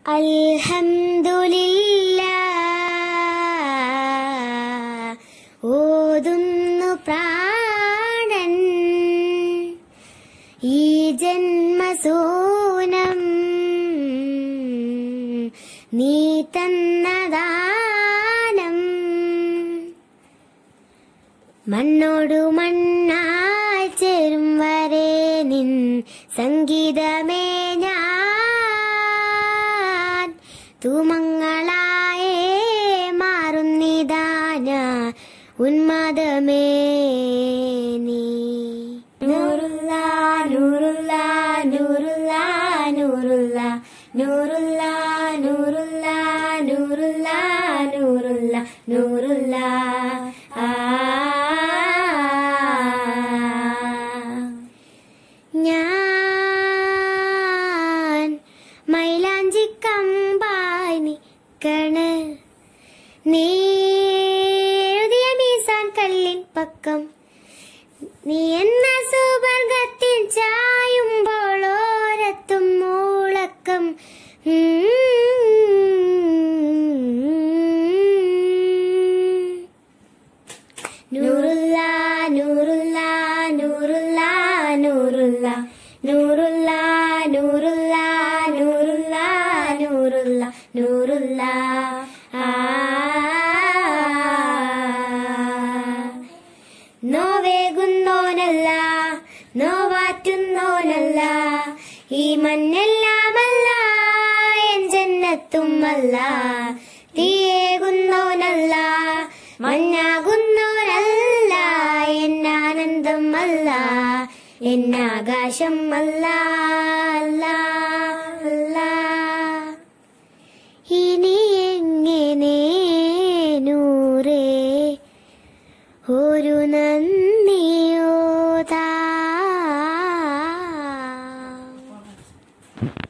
അൽഹംദുലില്ല ഓതുന്നു പ്രാണൻ ഈ ജന്മസൂനം നീ തന്നദാനം മണ്ണോടു മണ്ണായി ചേരും വരെ നിൻ സംഗീതമേ ഞാൻ തൂമങ്ങളായേ മാറുന്നിതാന ഉന്മാദമേ നീ നൂറുള്ള നൂറുള്ള നൂറുള്ള നൂറുള്ള നൂറുള്ള നൂറുള്ള നൂറുള്ള നൂറുള്ള നൂറുള്ള ആ ഞാൻ മൈലാഞ്ചി കമ്പായി നിക്കണ് നീ എഴുതിയ മീസാൻ കല്ലിൻ പക്കം നീ എന്ന സുവർഗത്തിൽ ചായുമ്പോൾ ഓരത്തും മൂളക്കം നൂറുള്ള നൂറുള്ള നൂറുള്ള നൂറുള്ള നൂറുള്ള നൂറുള്ള നൂറുള്ള നൂറുള്ള നൂറുള്ള ആ നോവേകുന്നോനല്ല നോവാറ്റുന്നോനല്ല ഈ മണ്ണെല്ലാമല്ല എൻ ജന്നത്തുമല്ല തീയേകുന്നോനല്ല മഞ്ഞാകുന്നോനല്ല എന്നാനന്ദം അല്ല എന്നാകാശം അല്ല അല്ല അല്ല ഇനി എങ്ങനെ നൂറേ ഒരു നന്ദിയോതാ